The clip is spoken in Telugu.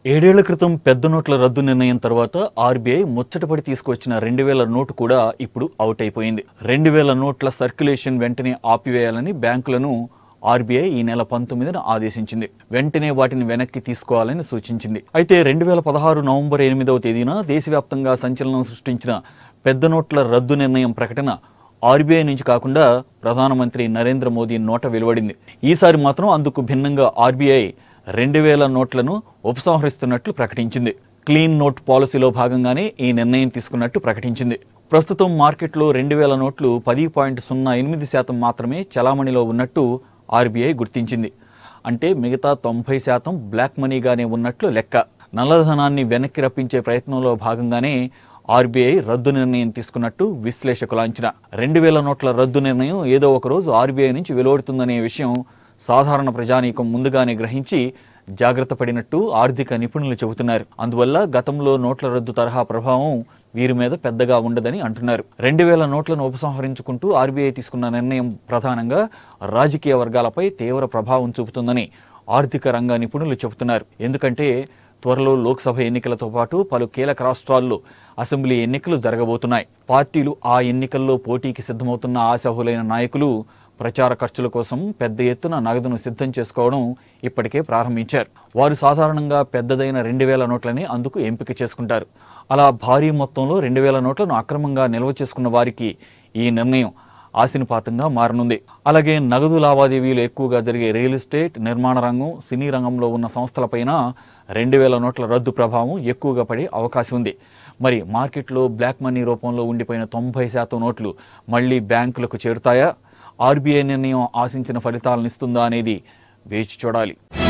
ఏడేళ్ల క్రితం పెద్ద నోట్ల రద్దు నిర్ణయం తర్వాత ఆర్బీఐ ముచ్చటపడి తీసుకొచ్చిన రెండు వేల నోటు కూడా ఇప్పుడు అవుట్ అయిపోయింది రెండు వేల నోట్ల సర్క్యులేషన్ వెంటనే ఆపివేయాలని బ్యాంకులను ఆర్బీఐ ఈ నెల పంతొమ్మిదిన ఆదేశించింది వెంటనే వాటిని వెనక్కి తీసుకోవాలని సూచించింది అయితే రెండు వేల పదహారు నవంబర్ ఎనిమిదవ తేదీన దేశవ్యాప్తంగా సంచలనం సృష్టించిన పెద్ద నోట్ల రద్దు నిర్ణయం ప్రకటన ఆర్బీఐ నుంచి కాకుండా ప్రధానమంత్రి నరేంద్ర మోదీ నోట వెలువడింది ఈసారి మాత్రం అందుకు భిన్నంగా ఆర్బీఐ రెండు వేల నోట్లను ఉపసంహరిస్తున్నట్లు ప్రకటించింది క్లీన్ నోట్ పాలసీలో భాగంగానే ఈ నిర్ణయం తీసుకున్నట్టు ప్రకటించింది ప్రస్తుతం మార్కెట్లో రెండు వేల నోట్లు పది పాయింట్ సున్నా ఎనిమిది శాతం మాత్రమే చలామణిలో ఉన్నట్టు ఆర్బీఐ గుర్తించింది అంటే మిగతా తొంభై శాతం బ్లాక్ మనీగానే ఉన్నట్లు లెక్క నల్లధనాన్ని వెనక్కి రప్పించే ప్రయత్నంలో భాగంగానే ఆర్బీఐ రద్దు నిర్ణయం తీసుకున్నట్టు విశ్లేషకుల అంచనా రెండు వేల నోట్ల రద్దు నిర్ణయం ఏదో ఒక రోజు ఆర్బీఐ నుంచి వెలువడుతుందనే విషయం సాధారణ ప్రజానీకం ముందుగానే గ్రహించి జాగ్రత్త పడినట్టు ఆర్థిక నిపుణులు చెబుతున్నారు అందువల్ల గతంలో నోట్ల రద్దు తరహా ప్రభావం వీరి మీద పెద్దగా ఉండదని అంటున్నారు రెండు వేల నోట్లను ఉపసంహరించుకుంటూ ఆర్బీఐ తీసుకున్న నిర్ణయం ప్రధానంగా రాజకీయ వర్గాలపై తీవ్ర ప్రభావం చూపుతుందని ఆర్థిక రంగ నిపుణులు చెబుతున్నారు ఎందుకంటే త్వరలో లోక్సభ ఎన్నికలతో పాటు పలు కీలక రాష్ట్రాల్లో అసెంబ్లీ ఎన్నికలు జరగబోతున్నాయి పార్టీలు ఆ ఎన్నికల్లో పోటీకి సిద్ధమవుతున్న ఆశాహులైన నాయకులు ప్రచార ఖర్చుల కోసం పెద్ద ఎత్తున నగదును సిద్ధం చేసుకోవడం ఇప్పటికే ప్రారంభించారు వారు సాధారణంగా పెద్దదైన రెండు వేల నోట్లని అందుకు ఎంపిక చేసుకుంటారు అలా భారీ మొత్తంలో రెండు వేల నోట్లను అక్రమంగా నిల్వ చేసుకున్న వారికి ఈ నిర్ణయం ఆశీనుపాతంగా మారనుంది అలాగే నగదు లావాదేవీలు ఎక్కువగా జరిగే రియల్ ఎస్టేట్ నిర్మాణ రంగం సినీ రంగంలో ఉన్న సంస్థలపైన రెండు వేల నోట్ల రద్దు ప్రభావం ఎక్కువగా పడే అవకాశం ఉంది మరి మార్కెట్లో బ్లాక్ మనీ రూపంలో ఉండిపోయిన తొంభై శాతం నోట్లు మళ్ళీ బ్యాంకులకు చేరుతాయా ఆర్బీఐ నిర్ణయం ఆశించిన ఫలితాలను ఇస్తుందా అనేది వేచి చూడాలి